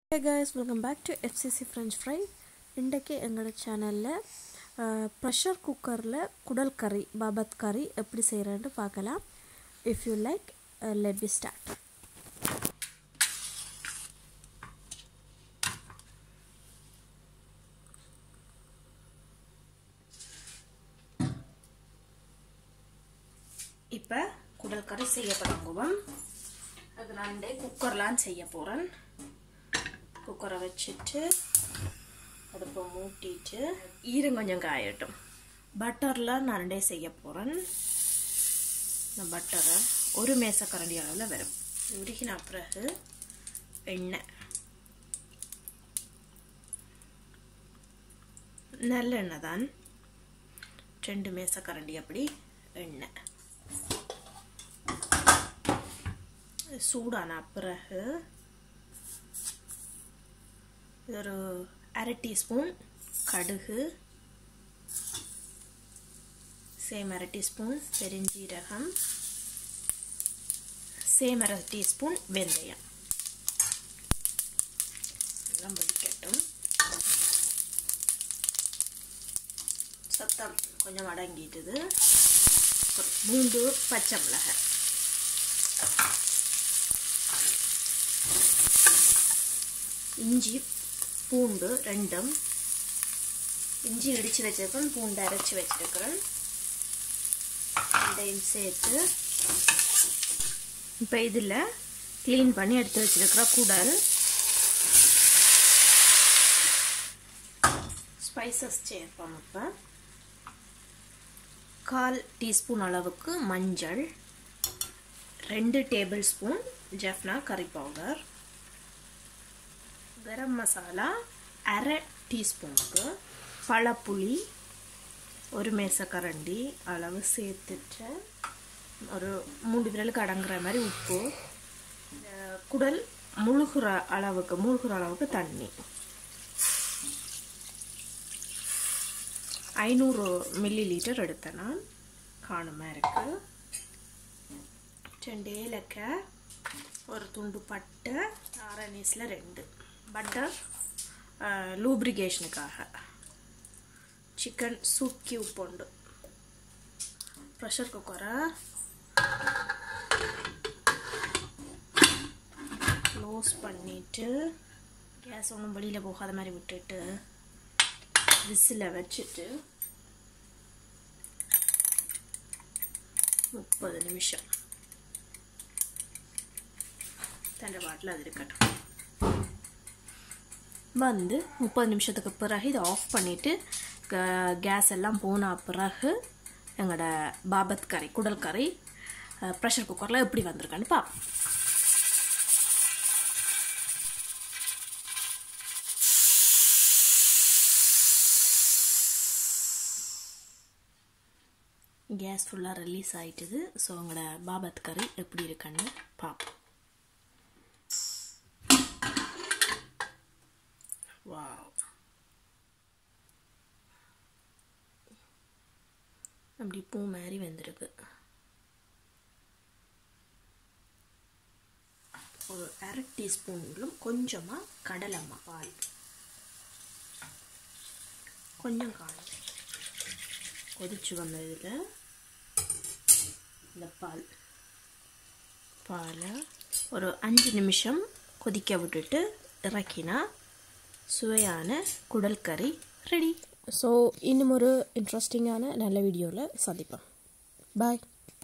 hey guys welcome back to FCC French fry இன்றைக்கு எங்களோட சேனலில் ப்ரெஷர் குக்கரில் குடல் கறி பாபத் கறி எப்படி செய்கிறேன்னு பார்க்கலாம் if you like let be start இப்போ குடல் கறி செய்ய தொடங்குவோம் அது நான் குக்கர்லாம் செய்ய போகிறேன் குக்கரை வச்சுட்டு அடுப்பை மூட்டிட்டு ஈரம் கொஞ்சம் காயட்டும் பட்டரில் நான் ரெண்டே செய்ய போகிறேன் இந்த பட்டரை ஒரு மேசக்கரண்டி அளவில் வரும் உருகின பிறகு எண்ணெய் நல்ல எண்ணெய் தான் ரெண்டு மேசக்கரண்டி அப்படி எண்ணெய் சூடான பிறகு ஒரு அரை டீஸ்பூன் கடுகு சேம் அரை டீஸ்பூன் பெருஞ்சீரகம் சேம் அரை டீஸ்பூன் வெந்தயம் எல்லாம் வடிக்கட்டும் சத்தம் கொஞ்சம் அடங்கிட்டுது மூன்று பச்சை மிளகாய் இஞ்சி பூண்டு ரெண்டும் இஞ்சி இடித்து வச்சிருக்கேன் பூண்டு அரைச்சி வச்சிருக்கிறேன் ரெண்டையும் சேர்த்து இப்போ இதில் க்ளீன் பண்ணி எடுத்து வச்சிருக்கிற குடல் ஸ்பைசஸ் சேர்ப்போம் இப்போ கால் டீஸ்பூன் அளவுக்கு மஞ்சள் ரெண்டு டேபிள் ஸ்பூன் ஜெஃப்னா கறி பவுடர் கரம் மசாலா அரை டீஸ்பூனுக்கு பழப்புளி ஒரு மேசக்கரண்டி அளவு சேர்த்துட்டு ஒரு மூணு விரலுக்கு அடங்குற மாதிரி உப்பு குடல் முழுகிற அளவுக்கு முழுகிற அளவுக்கு தண்ணி ஐநூறு மில்லி லிட்டர் எடுத்தேன் நான் காணுமா இருக்கு ரெண்டு ஏலக்காய் ஒரு துண்டு பட்டை ஆரணிஸில் ரெண்டு பட்டர் லூப்ரிகேஷனுக்காக சிக்கன் சூப் கியூப் உண்டு ப்ரெஷர் குக்கரை க்ளோஸ் பண்ணிவிட்டு கேஸ் ஒன்றும் வெளியில் போகாத மாதிரி விட்டுட்டு விசில் வச்சுட்டு முப்பது நிமிஷம் தண்டை பாட்டில் அது இருக்கட்டும் வந்து முப்பது நிமிஷத்துக்கு பிறகு இதை ஆஃப் பண்ணிவிட்டு கேஸ் எல்லாம் போன பிறகு எங்களோட பாபத் கறி குடல் கறி ப்ரெஷர் குக்கரில் எப்படி வந்திருக்கான்னு பார்ப்போம் கேஸ் ஃபுல்லாக ரிலீஸ் ஆகிட்டுது ஸோ உங்களோட பாபத் கறி எப்படி இருக்குன்னு பார்ப்போம் வாவ் அப்படி பூ மாதிரி வந்திருக்கு ஒரு அரை டீஸ்பூன்களும் கொஞ்சமாக கடலம்மா பால் கொஞ்சம் காணும் கொதிச்சு வந்த இதில் இந்த பால் பாலை ஒரு அஞ்சு நிமிஷம் கொதிக்க விட்டுட்டு இறக்கினா சுவையான குடல் கறி ரெடி ஸோ இன்னும் ஒரு இன்ட்ரெஸ்டிங்கான நல்ல வீடியோவில் சந்திப்போம் பாய்